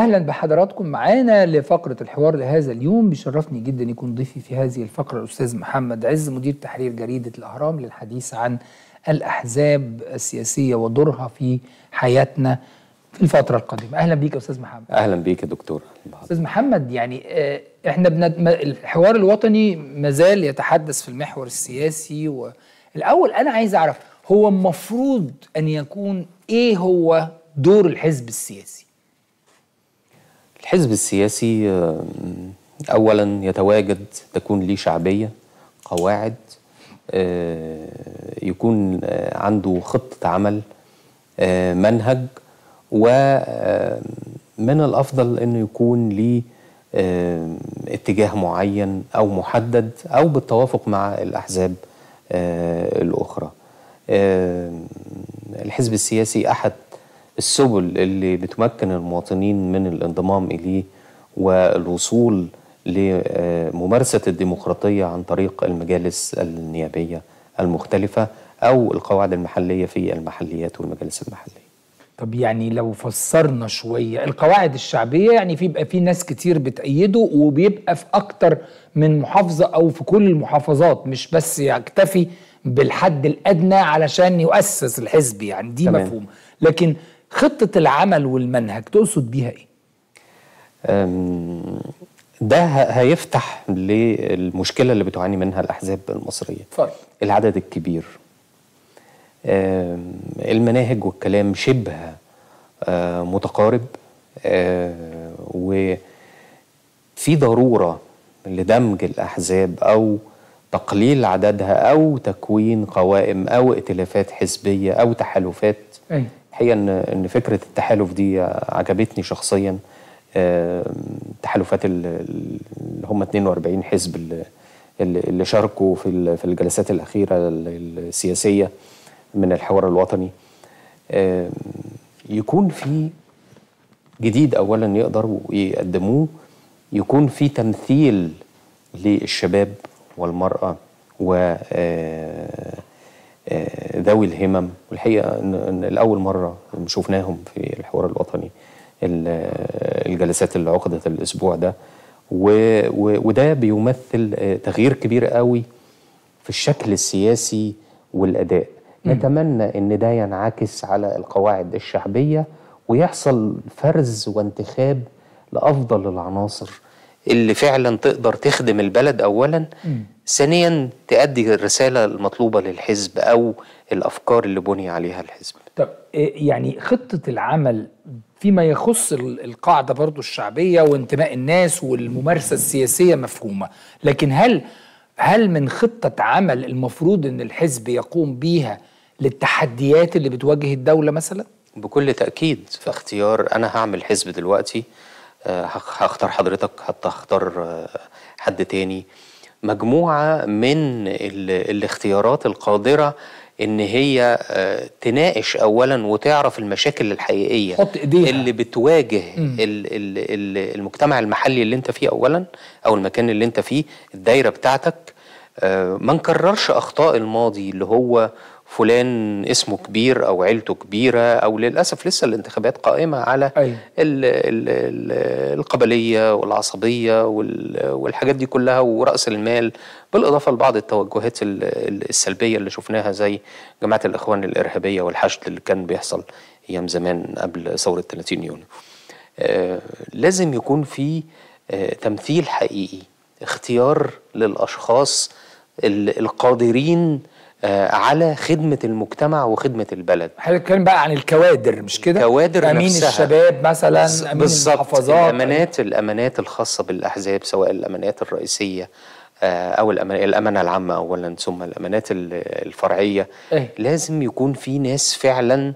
اهلا بحضراتكم معانا لفقره الحوار لهذا اليوم بيشرفني جدا يكون ضيفي في هذه الفقره الاستاذ محمد عز مدير تحرير جريده الاهرام للحديث عن الاحزاب السياسيه ودورها في حياتنا في الفتره القادمه اهلا بيك يا استاذ محمد اهلا بيك يا دكتور استاذ محمد يعني آه، احنا بند... ما- الحوار الوطني مازال يتحدث في المحور السياسي والاول انا عايز اعرف هو المفروض ان يكون ايه هو دور الحزب السياسي الحزب السياسي آم، اولا يتواجد تكون ليه شعبيه قواعد آه، يكون آه، عنده خطه عمل آه، منهج ومن الافضل انه يكون ليه آم، اتجاه معين او محدد او بالتوافق مع الاحزاب آه، الاخرى آم، الحزب السياسي احد السبل اللي بتمكن المواطنين من الانضمام اليه والوصول لممارسه الديمقراطيه عن طريق المجالس النيابيه المختلفه او القواعد المحليه في المحليات والمجالس المحليه. طب يعني لو فسرنا شويه القواعد الشعبيه يعني في بيبقى في ناس كتير بتأيده وبيبقى في اكتر من محافظه او في كل المحافظات مش بس يكتفي بالحد الادنى علشان يؤسس الحزب يعني دي تمام. مفهوم لكن خطه العمل والمنهج تقصد بيها ايه أم، ده ه- هيفتح للمشكله اللي بتعاني منها الاحزاب المصريه. اتفضل العدد الكبير آم، المناهج والكلام شبه آه، متقارب آه، وفي ضرورة لدمج الأحزاب أو تقليل عددها أو تكوين قوائم أو ائتلافات حزبية أو تحالفات أي. الحقيقة إن إن فكرة التحالف دي عجبتني شخصيا آم، تحالفات ال- ال- اللي هم 42 حزب اللي اللي اللي شاركوا في ال- في الجلسات الأخيرة ال- السياسية من الحوار الوطني آم، يكون في جديد أولا يقدروا يقدموه يكون في تمثيل للشباب والمرأة و آه، آه، ذوي الهمم والحقيقة إن إن لأول مرة شفناهم في الحوار الوطني ال- الجلسات اللي عقدت الأسبوع ده و- و- وده بيمثل آه، تغيير كبير قوي في الشكل السياسي والأداء نتمنى إن ده ينعكس على القواعد الشعبية ويحصل فرز وانتخاب لأفضل العناصر اللي فعلا تقدر تخدم البلد أولا ثانيا تأدي الرسالة المطلوبة للحزب أو الأفكار اللي بني عليها الحزب طب إيه يعني خطة العمل فيما يخص ال- القاعدة برضو الشعبية وانتماء الناس والممارسة السياسية مفهومة لكن هل هل من خطة عمل المفروض ان الحزب يقوم بيها للتحديات اللي بتواجه الدولة مثلا؟ بكل تأكيد في اختيار أنا هعمل حزب دلوقتي آه، هخ- هختار حضرتك حتى هختار آه، حد تاني مجموعة من ال- الاختيارات القادرة إن هي آه، تناقش أولا وتعرف المشاكل الحقيقية تحط إيديها. اللي بتواجه ال ال ال المجتمع المحلي اللي أنت فيه أولا أو المكان اللي أنت فيه الدايرة بتاعتك آه، ما نكررش أخطاء الماضي اللي هو فلان اسمه كبير او عيلته كبيره او للاسف لسه الانتخابات قائمه على أيوة. ال ال ال القبليه والعصبيه وال- والحاجات دي كلها وراس المال بالاضافه لبعض التوجهات ال- ال- السلبيه اللي شفناها زي جماعه الاخوان الارهابيه والحشد اللي كان بيحصل ايام زمان قبل ثوره 30 يونيو. آه، لازم يكون في آه، تمثيل حقيقي اختيار للاشخاص ال- القادرين آه، على خدمه المجتمع وخدمه البلد احنا بنتكلم بقى عن الكوادر مش كده؟ الكوادر امين نفسها. الشباب مثلا امين بالظبط المحافظات الامانات الامانات الخاصه بالاحزاب سواء الامانات الرئيسيه آه، او الأمانة, الامانه العامه اولا ثم الامانات ال- الفرعيه إيه. لازم يكون في ناس فعلا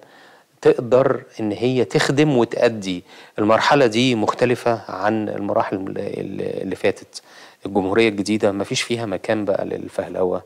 تقدر ان هي تخدم وتأدي المرحله دي مختلفه عن المراحل اللي اللي فاتت الجمهوريه الجديده ما فيش فيها مكان بقى للفهلوه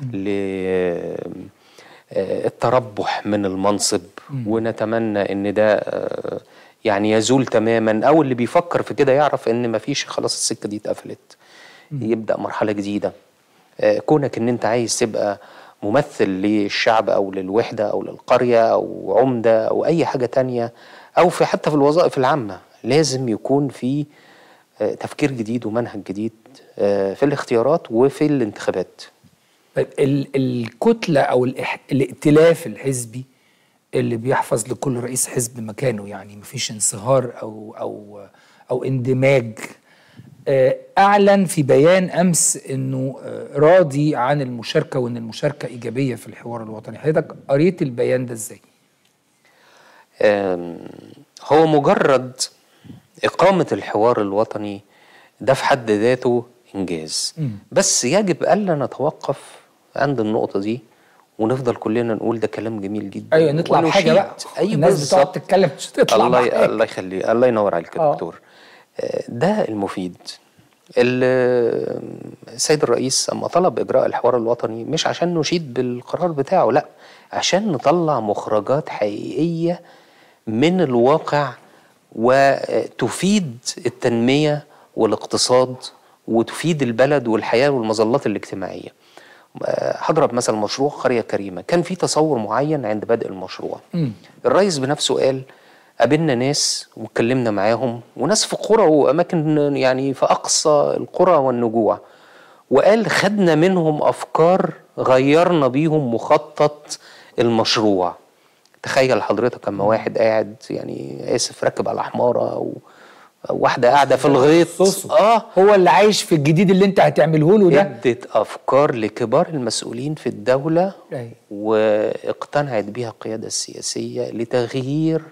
للتربح من المنصب ونتمنى ان ده آه، يعني يزول تماما او اللي بيفكر في كده يعرف ان ما فيش خلاص السكه دي اتقفلت يبدا مرحله جديده آه، كونك ان انت عايز تبقى ممثل للشعب او للوحده او للقريه او عمده او اي حاجه تانية او في حتى في الوظائف العامه لازم يكون في آه، تفكير جديد ومنهج جديد آه، في الاختيارات وفي الانتخابات طيب ال- الكتلة أو الإح... الائتلاف الحزبي اللي بيحفظ لكل رئيس حزب مكانه يعني مفيش انصهار أو أو أو اندماج آه، أعلن في بيان أمس إنه آه، راضي عن المشاركة وإن المشاركة إيجابية في الحوار الوطني حضرتك قريت البيان ده إزاي؟ آم، هو مجرد إقامة الحوار الوطني ده في حد ذاته إنجاز مم. بس يجب ألا نتوقف عند النقطة دي ونفضل كلنا نقول ده كلام جميل جدا أيوة نطلع بحاجة ونشيد. بقى أيوة الناس بتقعد بالظبط. تتكلم مش تطلع الله بحاجة. الله يخلي الله ينور عليك يا آه. دكتور آه، ده المفيد ال- السيد الرئيس اما طلب اجراء الحوار الوطني مش عشان نشيد بالقرار بتاعه لا عشان نطلع مخرجات حقيقيه من الواقع وتفيد التنميه والاقتصاد وتفيد البلد والحياه والمظلات الاجتماعيه آه، هضرب مثلا مشروع قريه كريمه كان في تصور معين عند بدء المشروع مم. الرئيس بنفسه قال قابلنا ناس واتكلمنا معاهم وناس في قرى واماكن يعني في اقصى القرى والنجوع وقال خدنا منهم افكار غيرنا بيهم مخطط المشروع تخيل حضرتك اما واحد قاعد يعني اسف راكب على حماره او أو واحده قاعده في الغيط خصوصه. اه هو اللي عايش في الجديد اللي انت هتعمله له ده ادت افكار لكبار المسؤولين في الدوله أيوة. واقتنعت بها القياده السياسيه لتغيير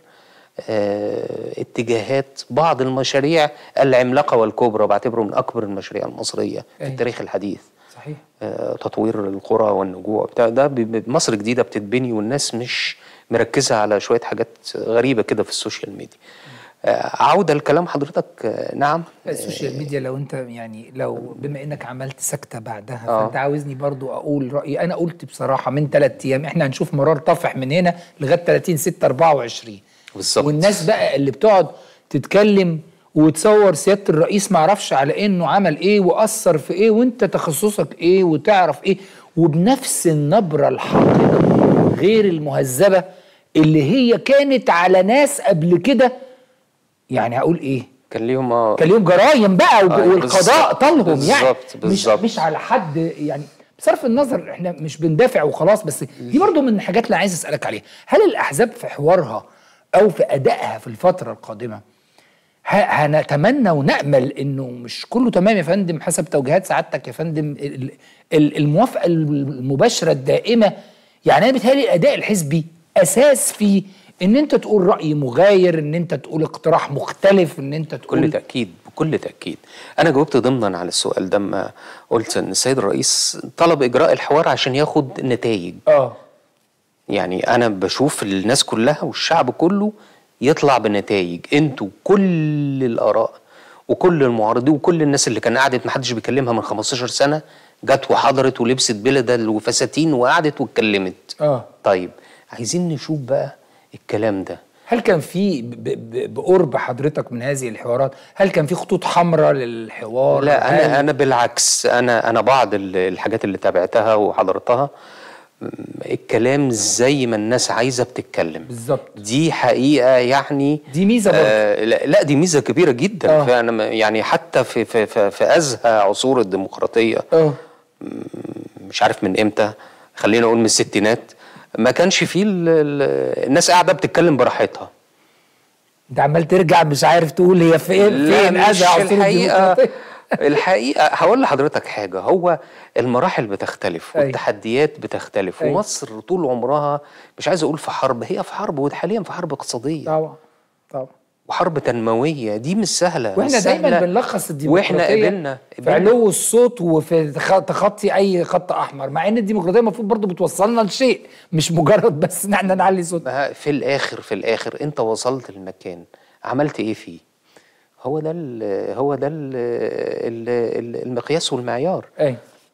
آه، اتجاهات بعض المشاريع العملاقه والكبرى بعتبره من اكبر المشاريع المصريه في أيوة. التاريخ الحديث صحيح آه، تطوير القرى والنجوع بتاع ده ب- ب- مصر جديده بتتبني والناس مش مركزه على شويه حاجات غريبه كده في السوشيال ميديا آه، عوده لكلام حضرتك آه، نعم السوشيال ميديا لو انت يعني لو بما انك عملت سكته بعدها آه. فانت عاوزني برضو اقول رايي انا قلت بصراحه من ثلاث ايام احنا هنشوف مرار طفح من هنا لغايه 30 6 24 بالظبط. والناس بقى اللي بتقعد تتكلم وتصور سياده الرئيس ما اعرفش على انه عمل ايه واثر في ايه وانت تخصصك ايه وتعرف ايه وبنفس النبره الحاقده غير المهذبه اللي هي كانت على ناس قبل كده يعني هقول ايه كان ليهم اه كان ليهم جرايم بقى وج- آه، والقضاء بالظبط، طالهم يعني بالظبط، مش بالظبط. مش على حد يعني بصرف النظر احنا مش بندافع وخلاص بس دي برضو من الحاجات اللي عايز اسالك عليها هل الاحزاب في حوارها او في ادائها في الفتره القادمه ه- هنتمنى ونامل انه مش كله تمام يا فندم حسب توجيهات سعادتك يا فندم ال- ال- الموافقه المباشره الدائمه يعني انا بيتهيألي الاداء الحزبي اساس في ان انت تقول راي مغاير ان انت تقول اقتراح مختلف ان انت تقول بكل تأكيد بكل تأكيد أنا جاوبت ضمنا على السؤال ده لما قلت إن السيد الرئيس طلب إجراء الحوار عشان ياخد نتائج اه يعني أنا بشوف الناس كلها والشعب كله يطلع بنتائج أنتوا كل الآراء وكل المعارضين وكل الناس اللي كان قعدت محدش بيكلمها من 15 سنة جت وحضرت ولبست بلدل وفساتين وقعدت واتكلمت اه طيب عايزين نشوف بقى الكلام ده هل كان في ب- ب- بقرب حضرتك من هذه الحوارات هل كان في خطوط حمراء للحوار لا هل- انا انا بالعكس انا انا بعض ال- الحاجات اللي تابعتها وحضرتها م- الكلام زي ما الناس عايزه بتتكلم بالظبط. دي حقيقه يعني دي ميزة برضه. آه لا, لا دي ميزه كبيره جدا آه. فانا م- يعني حتى في في في, في ازهى عصور الديمقراطيه اه مش عارف من امتى خلينا نقول من الستينات ما كانش فيه ال- ال- الناس قاعده بتتكلم براحتها انت عمال ترجع مش عارف تقول هي فين لا فين مش أذى عصور الحقيقة الديمقراطية؟ الحقيقة هقول لحضرتك حاجة هو المراحل بتختلف أي. والتحديات بتختلف أي. ومصر طول عمرها مش عايز أقول في حرب هي في حرب وحاليا في حرب اقتصادية طبعا طبعا وحرب تنموية دي مش سهلة واحنا مش دايما سهلة. بنلخص الديمقراطيه واحنا قبلنا في قبلنا علو الصوت وفي تخ- تخطي اي خط احمر مع ان الديمقراطيه المفروض برضو بتوصلنا لشيء مش مجرد بس ان احنا نعلي صوتنا ما في الآخر في الآخر أنت وصلت المكان عملت إيه فيه؟ هو ده ال هو ده ال ال المقياس والمعيار اي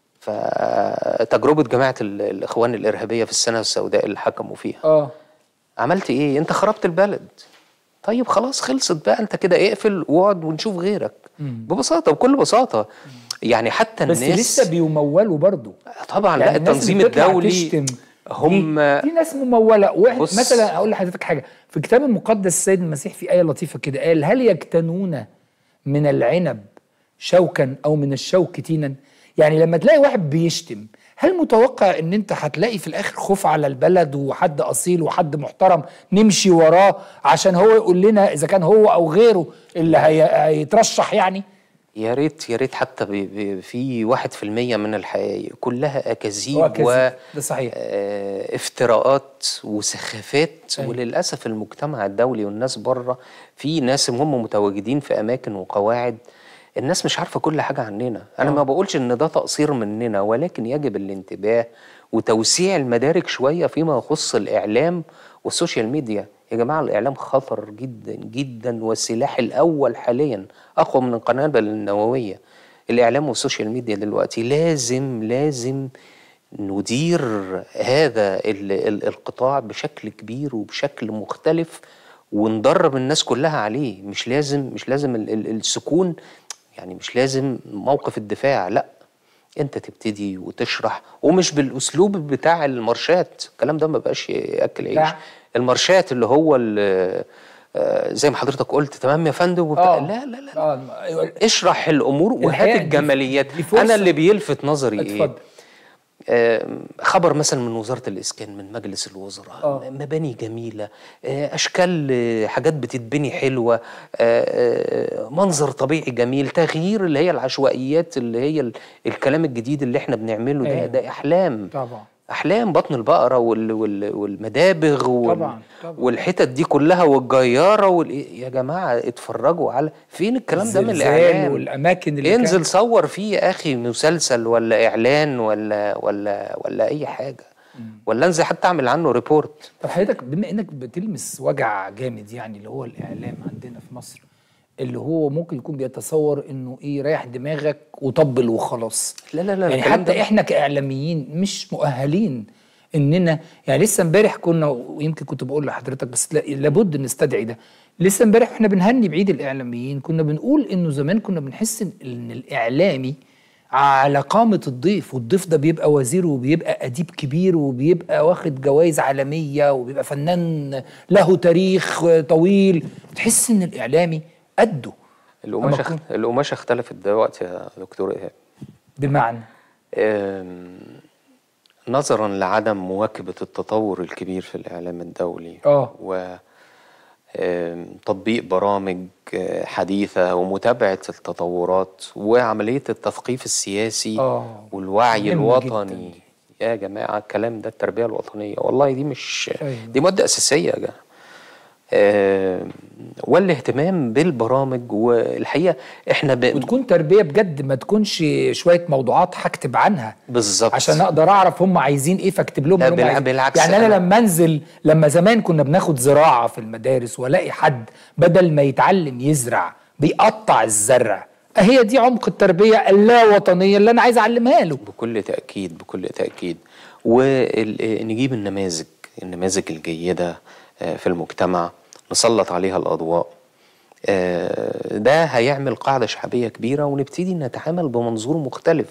فتجربة جماعة ال- الإخوان الإرهابية في السنة السوداء اللي حكموا فيها اه عملت إيه؟ أنت خربت البلد طيب خلاص خلصت بقى أنت كده اقفل واقعد ونشوف غيرك ببساطة بكل بساطة يعني حتى بس الناس لسه بيمولوا برضو طبعا يعني لا الناس التنظيم اللي بتطلع الدولي تشتم هم دي, دي ناس مموله واحد بص. مثلا اقول لحضرتك حاجه في الكتاب المقدس السيد المسيح في ايه لطيفه كده قال هل يجتنون من العنب شوكا او من الشوك تينا يعني لما تلاقي واحد بيشتم هل متوقع ان انت هتلاقي في الاخر خوف على البلد وحد اصيل وحد محترم نمشي وراه عشان هو يقول لنا اذا كان هو او غيره اللي هي... هيترشح يعني يا ريت يا ريت حتى بي بي في واحد في المية من الحقائق كلها هو أكاذيب كذب. و ده صحيح. آه، افتراءات وسخافات أيوة. وللأسف المجتمع الدولي والناس بره في ناس هم متواجدين في أماكن وقواعد الناس مش عارفة كل حاجة عننا أنا ما بقولش إن ده تقصير مننا ولكن يجب الانتباه وتوسيع المدارك شوية فيما يخص الإعلام والسوشيال ميديا يا جماعة الإعلام خطر جدا جدا والسلاح الأول حاليا أقوى من القنابل النووية الإعلام والسوشيال ميديا دلوقتي لازم لازم ندير هذا ال- ال- القطاع بشكل كبير وبشكل مختلف وندرب الناس كلها عليه مش لازم مش لازم ال- ال- السكون يعني مش لازم موقف الدفاع لا انت تبتدي وتشرح ومش بالاسلوب بتاع المارشات الكلام ده ما بقاش ياكل عيش لا. المارشات اللي هو ال- آه، زي ما حضرتك قلت تمام يا فندم وبتاع لا لا لا اه اشرح الامور وهات الحقيقة دي- الجماليات دي فرصة. انا اللي بيلفت نظري ايه اتفضل آه، خبر مثلا من وزاره الاسكان من مجلس الوزراء آه. مباني جميله آه، اشكال آه، حاجات بتتبني حلوه آه، آه، منظر طبيعي جميل تغيير اللي هي العشوائيات اللي هي ال- الكلام الجديد اللي احنا بنعمله ده أيوة. ده احلام طبعا احلام بطن البقره وال وال والمدابغ وال طبعاً، طبعاً. والحتت دي كلها والجياره وال... يا جماعه اتفرجوا على فين الكلام ده من الزلزال الاعلام والاماكن اللي انزل كان- صور فيه يا اخي مسلسل ولا اعلان ولا ولا ولا اي حاجه ولا انزل حتى اعمل عنه ريبورت طب حضرتك بما انك بتلمس وجع جامد يعني اللي هو الاعلام عندنا في مصر اللي هو ممكن يكون بيتصور انه ايه رايح دماغك وطبل وخلاص لا لا لا يعني الكلام حتى ده- احنا كاعلاميين مش مؤهلين اننا يعني لسه امبارح كنا ويمكن كنت بقول لحضرتك بس لا- لابد نستدعي ده لسه امبارح احنا بنهني بعيد الاعلاميين كنا بنقول انه زمان كنا بنحس ان إن الاعلامي على قامة الضيف والضيف ده بيبقى وزير وبيبقى أديب كبير وبيبقى واخد جوائز عالمية وبيبقى فنان له تاريخ طويل تحس إن الإعلامي قده القماشه أما اخت... القماشه اختلفت دلوقتي يا دكتور ايهاب بمعنى أم، نظرا لعدم مواكبه التطور الكبير في الاعلام الدولي آه. و أم، تطبيق برامج أه، حديثة ومتابعة التطورات وعملية التثقيف السياسي آه. والوعي مهم الوطني يا جماعة الكلام ده التربية الوطنية والله دي مش أيوة. دي مادة أساسية يا جماعة آه، والاهتمام بالبرامج والحقيقة احنا ب... وتكون تربية بجد ما تكونش شوية موضوعات هكتب عنها بالظبط عشان اقدر اعرف هم عايزين ايه فاكتب لهم لا، اللي هم بالع- عايزين. بالعكس يعني انا أنا- لما انزل لما زمان كنا بناخد زراعه في المدارس والاقي حد بدل ما يتعلم يزرع بيقطع الزرع هي دي عمق التربيه اللا وطنيه اللي انا عايز اعلمها له بكل تأكيد بكل تأكيد ونجيب النماذج النماذج الجيدة آه، في المجتمع نسلط عليها الأضواء آه، ده هيعمل قاعدة شعبية كبيرة ونبتدي نتعامل بمنظور مختلف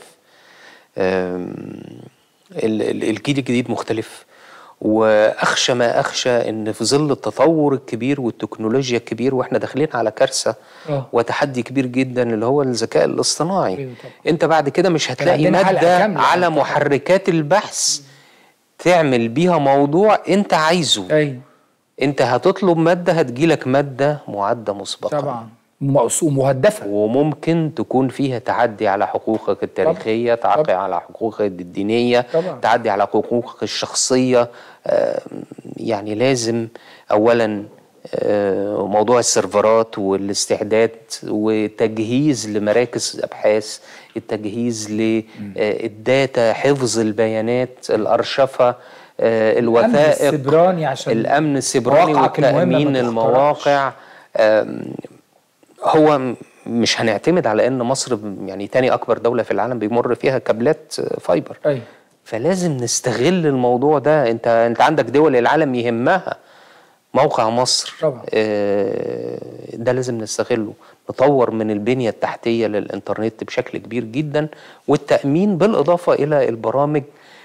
آم، ال- ال- الجيل الجديد مختلف واخشى ما اخشى ان في ظل التطور الكبير والتكنولوجيا الكبير واحنا داخلين على كارثه آه. وتحدي كبير جدا اللي هو الذكاء الاصطناعي أيوة طبعا. انت بعد كده مش هتلاقي عندنا حلقة ماده كاملة على عن التطور. محركات البحث تعمل بيها موضوع انت عايزه ايوه انت هتطلب ماده هتجيلك ماده معده مسبقا طبعا مقسوم مهدفه وممكن تكون فيها تعدي على حقوقك التاريخية تعدي طبعا. على حقوقك الدينية طبعا. تعدي على حقوقك الشخصية آه، يعني لازم أولا آه، موضوع السيرفرات والاستعداد وتجهيز لمراكز أبحاث التجهيز للداتا حفظ البيانات الأرشفة آه، الوثائق السبراني عشان الأمن السيبراني مواقعك المهمة ما والتأمين تخترقش. المواقع آم، هو م- مش هنعتمد على ان مصر ب- يعني تاني اكبر دوله في العالم بيمر فيها كابلات آه، فايبر ايوه فلازم نستغل الموضوع ده انت انت عندك دول العالم يهمها موقع مصر طبعا. آه، ده لازم نستغله نطور من البنية التحتية للإنترنت بشكل كبير جدا والتأمين بالإضافة إلى البرامج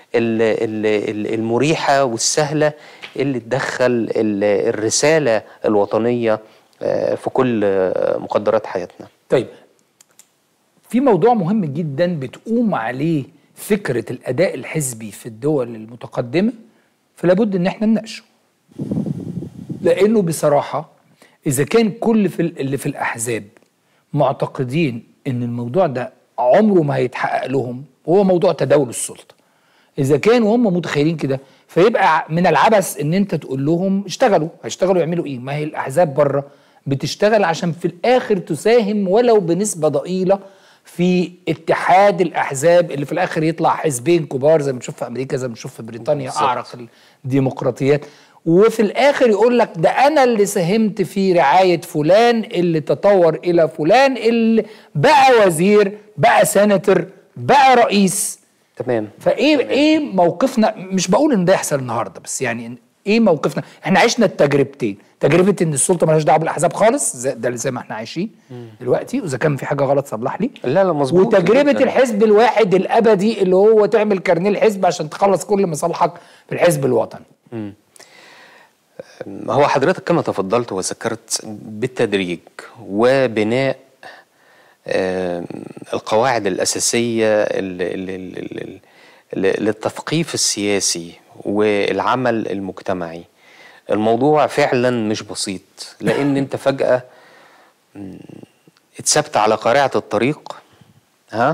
ال- ال- ال- المريحه والسهله اللي تدخل ال- الرساله الوطنيه آه، في كل آه، مقدرات حياتنا طيب في موضوع مهم جدا بتقوم عليه فكرة الأداء الحزبي في الدول المتقدمة فلا بد إن احنا نناقشه لأنه بصراحة إذا كان كل في ال- اللي في الأحزاب معتقدين إن الموضوع ده عمره ما هيتحقق لهم وهو موضوع تداول السلطة إذا كانوا هم متخيلين كده فيبقى من العبث إن أنت تقول لهم اشتغلوا هيشتغلوا يعملوا إيه ما هي الأحزاب بره بتشتغل عشان في الآخر تساهم ولو بنسبة ضئيلة في اتحاد الأحزاب اللي في الآخر يطلع حزبين كبار زي ما بنشوف في أمريكا زي ما بنشوف في بريطانيا بالظبط. أعرق الديمقراطيات وفي الآخر يقول لك ده أنا اللي ساهمت في رعاية فلان اللي تطور إلى فلان اللي بقى وزير بقى سيناتور بقى رئيس تمام فايه ايه موقفنا مش بقول ان ده يحصل النهارده بس يعني ايه موقفنا احنا عشنا التجربتين تجربه ان السلطه مالهاش دعوه بالاحزاب خالص زي ده اللي زي ما احنا عايشين دلوقتي واذا كان في حاجه غلط صلح لي لا لا مظبوط وتجربه جداً. الحزب الواحد الابدي اللي هو تعمل كارنيه الحزب عشان تخلص كل مصالحك في الحزب الوطني هو حضرتك كما تفضلت وذكرت بالتدريج وبناء آم، القواعد الأساسية ال- ال- ال- ال- ال- للتثقيف السياسي والعمل المجتمعي الموضوع فعلا مش بسيط لأن أنت فجأة مم، اتثبت على قارعة الطريق ها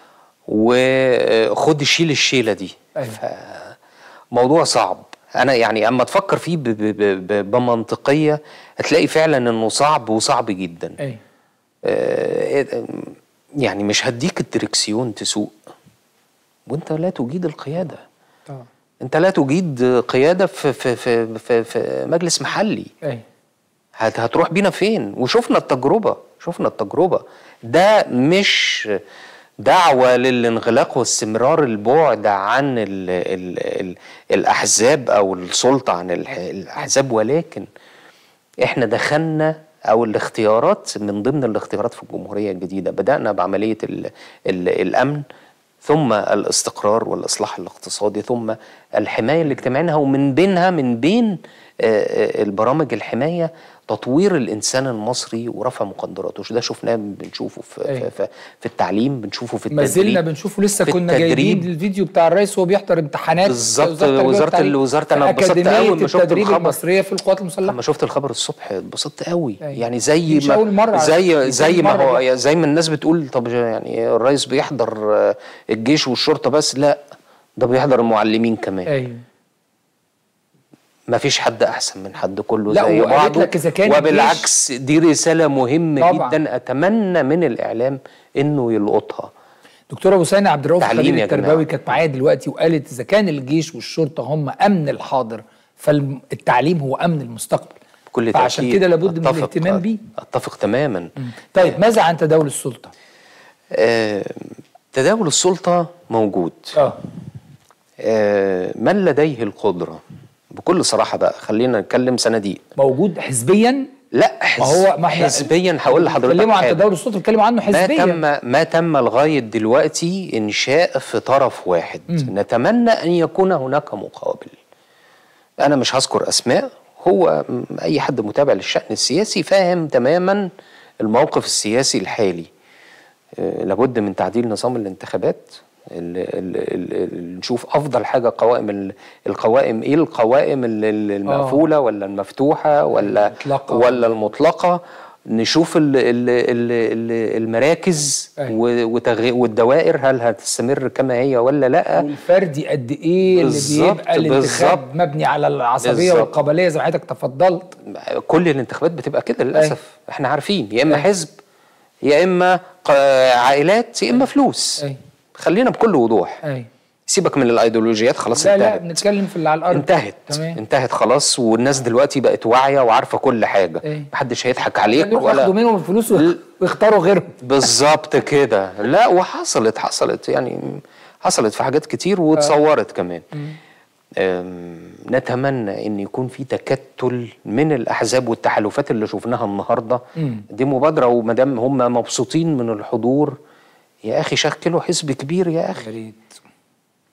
وخد شيل الشيلة دي أيوة. موضوع صعب انا يعني اما تفكر فيه ب- ب- ب- بمنطقيه هتلاقي فعلا انه صعب وصعب جدا اي آه، يعني مش هديك الدركسيون تسوق وانت لا تجيد القياده طبعا انت لا تجيد قياده في في في في, في مجلس محلي اي هت هتروح بينا فين وشفنا التجربة شفنا التجربة ده مش دعوة للانغلاق واستمرار البعد عن ال ال ال الأحزاب أو السلطة عن الح- الأحزاب ولكن احنا دخلنا او الاختيارات من ضمن الاختيارات في الجمهوريه الجديده بدانا بعمليه ال ال الامن ثم الاستقرار والاصلاح الاقتصادي ثم الحمايه الاجتماعيه ومن بينها من بين آه، آه، البرامج الحمايه تطوير الانسان المصري ورفع مقدراته ده شفناه بنشوفه في, أيوة. في, في, في التعليم بنشوفه في ما التدريب زلنا بنشوفه لسه في كنا التدريب. جايبين الفيديو بتاع الرئيس وهو بيحضر امتحانات بالظبط، التربية وزارة والتعليم ال- وزارة في أنا اتبسطت أكاديمية أوي لما شفت التدريب الخبر. المصرية في القوات المسلحة لما شفت الخبر الصبح اتبسطت قوي أيوة. يعني زي مش ما أول مرة على فكرة، زي دي زي تاني ما مرة هو دي. زي ما الناس بتقول طب يعني الرئيس بيحضر آه، الجيش والشرطه بس لا ده بيحضر المعلمين كمان ايوه ما فيش حد احسن من حد كله لا، زي وقالت بعضه لك إذا كان وبالعكس دي رساله مهمه طبعاً. جدا اتمنى من الاعلام انه يلقطها دكتوره وسانة عبد الرؤوف تعليم خليل يا التربوي جماعة. كانت معايا دلوقتي وقالت اذا كان الجيش والشرطه هم امن الحاضر فالتعليم هو امن المستقبل بكل فعشان تأكيد كده لابد من أتفق- الاهتمام بيه اتفق تماما طيب ماذا عن تداول السلطه؟ آه، تداول السلطه موجود اه آه، من لديه القدرة بكل صراحة بقى خلينا نتكلم صناديق موجود حزبيا لا ما حز... هو ما احنا حزبيا هقول لحضرتك بيتكلموا عن حاجة. تداول السلطه بيتكلموا عنه ما حزبيا تم ما تم لغاية دلوقتي إنشاء في طرف واحد نتمنى أن يكون هناك مقابل أنا مش هذكر أسماء هو م- أي حد متابع للشأن السياسي فاهم تماما الموقف السياسي الحالي آه، لابد من تعديل نظام الانتخابات ال- ال- ال- ال- نشوف افضل حاجه قوائم ال- القوائم ايه القوائم ال- ال- المقفوله ولا المفتوحه ولا المطلقة. ولا المطلقه نشوف ال ال ال ال المراكز أيوة. و- وتغي- والدوائر هل هتستمر كما هي ولا لا والفردي قد ايه اللي بالظبط، بيبقى الانتخاب بالظبط. مبني على العصبيه بالظبط. والقبليه زي ما حضرتك تفضلت كل الانتخابات بتبقى كده للاسف احنا عارفين يا اما أيوة. حزب يا اما ق- عائلات يا اما فلوس أيوة. خلينا بكل وضوح اي سيبك من الايديولوجيات خلاص لا لا انتهت بنتكلم في اللي على الارض انتهت تمام انتهت خلاص والناس دلوقتي بقت واعيه وعارفه كل حاجه ايه. محدش هيضحك عليك يروحوا ياخدوا ولا منهم الفلوس ويخ- ويختاروا غيرهم بالظبط كده لا وحصلت حصلت يعني حصلت في حاجات كتير واتصورت كمان أم، نتمنى ان يكون في تكتل من الاحزاب والتحالفات اللي شفناها النهارده مم. دي مبادره وما دام هم مبسوطين من الحضور يا اخي شكلوا حزب كبير يا اخي يا ريت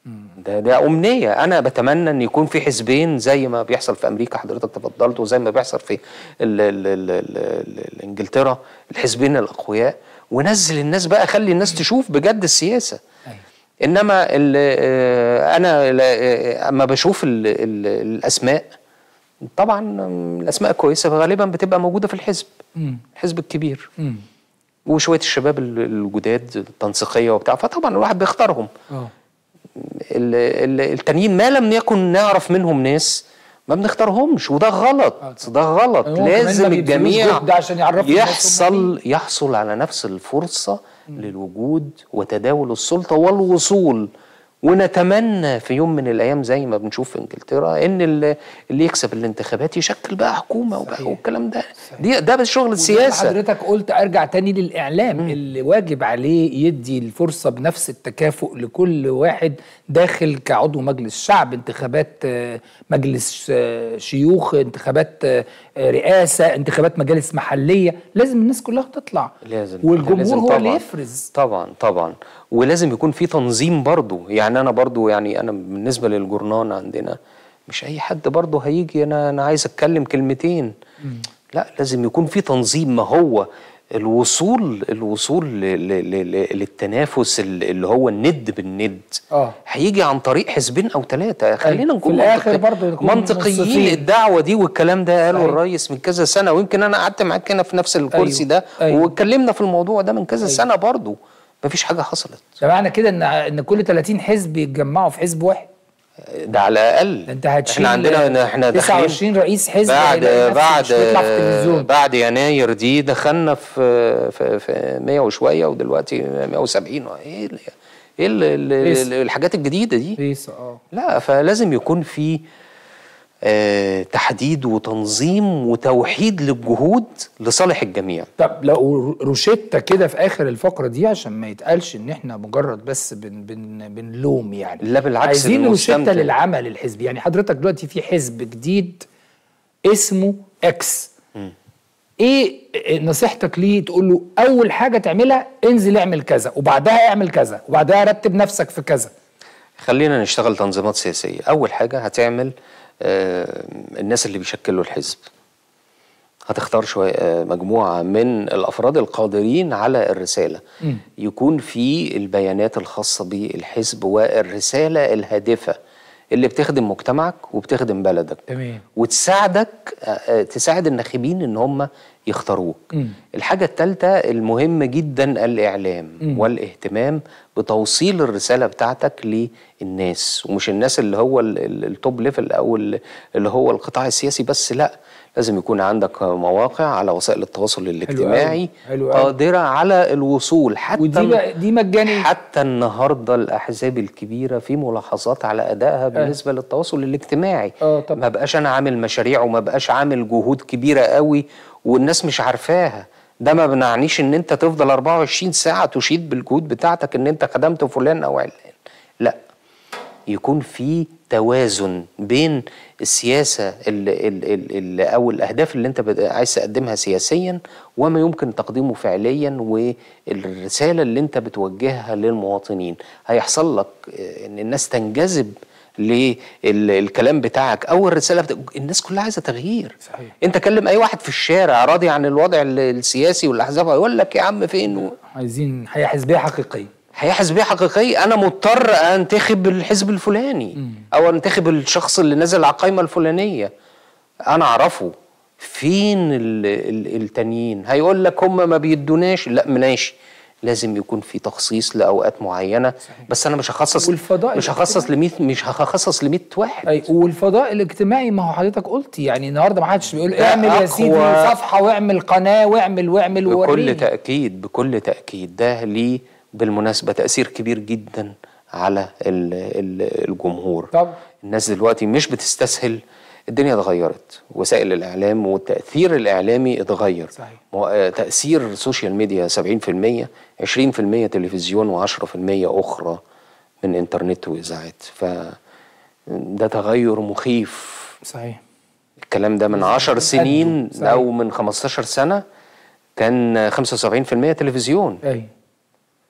ده ده امنيه انا بتمنى ان يكون في حزبين زي ما بيحصل في امريكا حضرتك تفضلت وزي ما بيحصل في ال ال ال ال ال انجلترا الحزبين الاقوياء ونزل الناس بقى خلي الناس تشوف بجد السياسه أيوة. انما ال آه، انا ل- آه، اما بشوف ال ال الاسماء طبعا آم، الاسماء الكويسه غالبا بتبقى موجوده في الحزب مم. الحزب الكبير مم. وشويه الشباب ال- الجداد التنسيقيه وبتاع فطبعا الواحد بيختارهم اه ال- ال- التانيين ما لم يكن نعرف منهم ناس ما بنختارهمش وده غلط ده غلط هو كمان ما لازم بيبذلوش الجميع جهد عشان يعرفوا الناس هم يحصل يحصل على نفس الفرصة للوجود وتداول السلطة والوصول ونتمنى في يوم من الايام زي ما بنشوف في انجلترا ان ال- اللي يكسب الانتخابات يشكل بقى حكومه وبقى صحيح. والكلام ده دي ده بس شغل السياسه حضرتك قلت ارجع تاني للاعلام اللي واجب عليه يدي الفرصه بنفس التكافؤ لكل واحد داخل كعضو مجلس شعب انتخابات آه، مجلس آه، شيوخ انتخابات آه، آه، رئاسه انتخابات مجالس محليه لازم الناس كلها تطلع لازم والجمهور لازم هو اللي طبعاً. يفرز طبعا طبعا ولازم يكون في تنظيم برضو يعني انا برضو يعني انا بالنسبه للجورنان عندنا مش اي حد برضو هيجي انا انا عايز اتكلم كلمتين لا لازم يكون في تنظيم ما هو الوصول الوصول ل- ل- ل- للتنافس ال- اللي هو الند بالند اه هيجي عن طريق حزبين او ثلاثه خلينا في نكون الآخر منطقي- برضو نكون منطقيين منصفين. الدعوه دي والكلام ده قاله صحيح. الرئيس من كذا سنه ويمكن انا قعدت معاك هنا في نفس الكرسي أيوة. ده أيوة. واتكلمنا في الموضوع ده من كذا أيوة. سنه برضو مفيش حاجه حصلت ده معنى كده ان ان كل 30 حزب يتجمعوا في حزب واحد ده على الاقل ده انت هتشيل احنا عندنا احنا داخلين 29 رئيس حزب بعد هيلاقي نفسه بعد مش بيطلع في التلفزيون بعد يناير دي دخلنا في في, في 100 وشويه ودلوقتي 170 ايه ال- ايه ال- ال- رئيس. ال- الحاجات الجديده دي رئيس اه لا فلازم يكون في آه تحديد وتنظيم وتوحيد للجهود لصالح الجميع طب لو روشتة كده في اخر الفقره دي عشان ما يتقالش ان احنا مجرد بس بن بن بنلوم يعني لا بالعكس عايزين روشتة المستمتع. للعمل الحزبي يعني حضرتك دلوقتي في حزب جديد اسمه اكس ايه نصيحتك ليه تقول له اول حاجه تعملها انزل اعمل كذا وبعدها اعمل كذا وبعدها رتب نفسك في كذا خلينا نشتغل تنظيمات سياسية أول حاجة هتعمل آه، الناس اللي بيشكلوا الحزب هتختار شوية آه، مجموعة من الأفراد القادرين على الرسالة يكون في البيانات الخاصة بالحزب والرسالة الهادفة اللي بتخدم مجتمعك وبتخدم بلدك تمام وتساعدك آه، آه، تساعد الناخبين ان هم يختاروك مم. الحاجة الثالثة المهم جدا الإعلام مم. والاهتمام بتوصيل الرسالة بتاعتك للناس ومش الناس اللي هو ال- ال- التوب ليفل أو ال- اللي هو القطاع السياسي بس لا لازم يكون عندك مواقع على وسائل التواصل الاجتماعي حلو أوي. قادرة على الوصول حتى ودي بقى دي مجاني حتى النهارده الاحزاب الكبيره في ملاحظات على ادائها بالنسبه للتواصل الاجتماعي آه طبعا. ما بقاش انا عامل مشاريع وما بقاش عامل جهود كبيره قوي والناس مش عارفاها ده ما بنعنيش ان انت تفضل 24 ساعه تشيد بالجهود بتاعتك ان انت خدمت فلان او علان لا يكون في توازن بين السياسة اللي اللي أو الأهداف اللي أنت بت- عايز تقدمها سياسيا وما يمكن تقديمه فعليا والرسالة اللي أنت بتوجهها للمواطنين هيحصل لك آه، إن الناس تنجذب للكلام بتاعك أو الرسالة بتاعك الناس كلها عايزة تغيير صحيح. أنت كلم أي واحد في الشارع راضي عن الوضع ال- السياسي والأحزاب هيقول لك يا عم فين و... عايزين حياه حزبيه حقيقيه حياه حزبيه حقيقيه انا مضطر انتخب الحزب الفلاني او انتخب الشخص اللي نزل على القائمه الفلانيه انا اعرفه فين ال- ال- التانيين هيقول لك هم ما بيدوناش لا ماشي لازم يكون في تخصيص لاوقات معينه بس انا مش هخصص والفضاء مش هخصص ل 100 مش هخصص ل 100 واحد اي والفضاء الاجتماعي ما هو حضرتك قلت يعني النهارده ما حدش بيقول ده اعمل يا سيدي أقوى- صفحه واعمل قناه واعمل واعمل بكل ووريني تأكيد بكل تأكيد ده ليه بالمناسبة تأثير كبير جدا على ال- ال- الجمهور طبعا. الناس دلوقتي مش بتستسهل الدنيا اتغيرت وسائل الإعلام والتأثير الإعلامي اتغير صحيح. مو- آه، تأثير سوشيال ميديا 70% 20% تلفزيون و10% أخرى من إنترنت وإذاعات ف ده تغير مخيف صحيح الكلام ده من عشر سنين صحيح. أو من 15 سنة كان 75% تلفزيون اي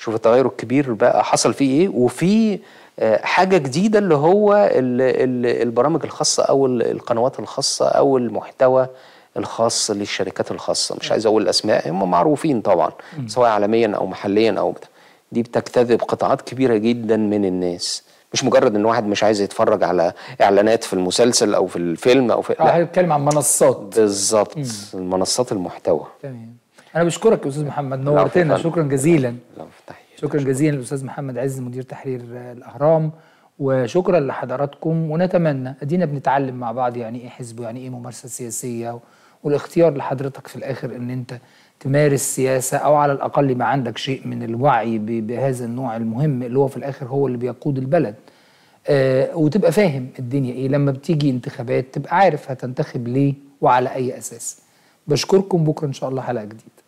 شوف التغير الكبير بقى حصل فيه ايه وفي آه، حاجه جديده اللي هو ال- ال- البرامج الخاصه او ال- القنوات الخاصه او المحتوى الخاص للشركات الخاصه مش عايز اقول الاسماء هم معروفين طبعا سواء عالميا او محليا او بتاع. دي بتجتذب قطاعات كبيره جدا من الناس مش مجرد ان واحد مش عايز يتفرج على اعلانات في المسلسل او في الفيلم او في اه لا هنتكلم عن منصات بالظبط المنصات المحتوى تمام انا بشكرك يا استاذ محمد العفو يا نورتنا فندم. شكرا جزيلا لا، تحية. شكرا جزيلا للاستاذ محمد عز مدير تحرير آه، الاهرام وشكرا لحضراتكم ونتمنى ادينا بنتعلم مع بعض يعني ايه حزب ويعني ايه ممارسه سياسيه والاختيار لحضرتك في الاخر ان انت تمارس سياسه او على الاقل يبقى عندك شيء من الوعي ب- بهذا النوع المهم اللي هو في الاخر هو اللي بيقود البلد آه وتبقى فاهم الدنيا ايه لما بتيجي انتخابات تبقى عارف هتنتخب ليه وعلى اي اساس بشكركم بكره ان شاء الله حلقه جديده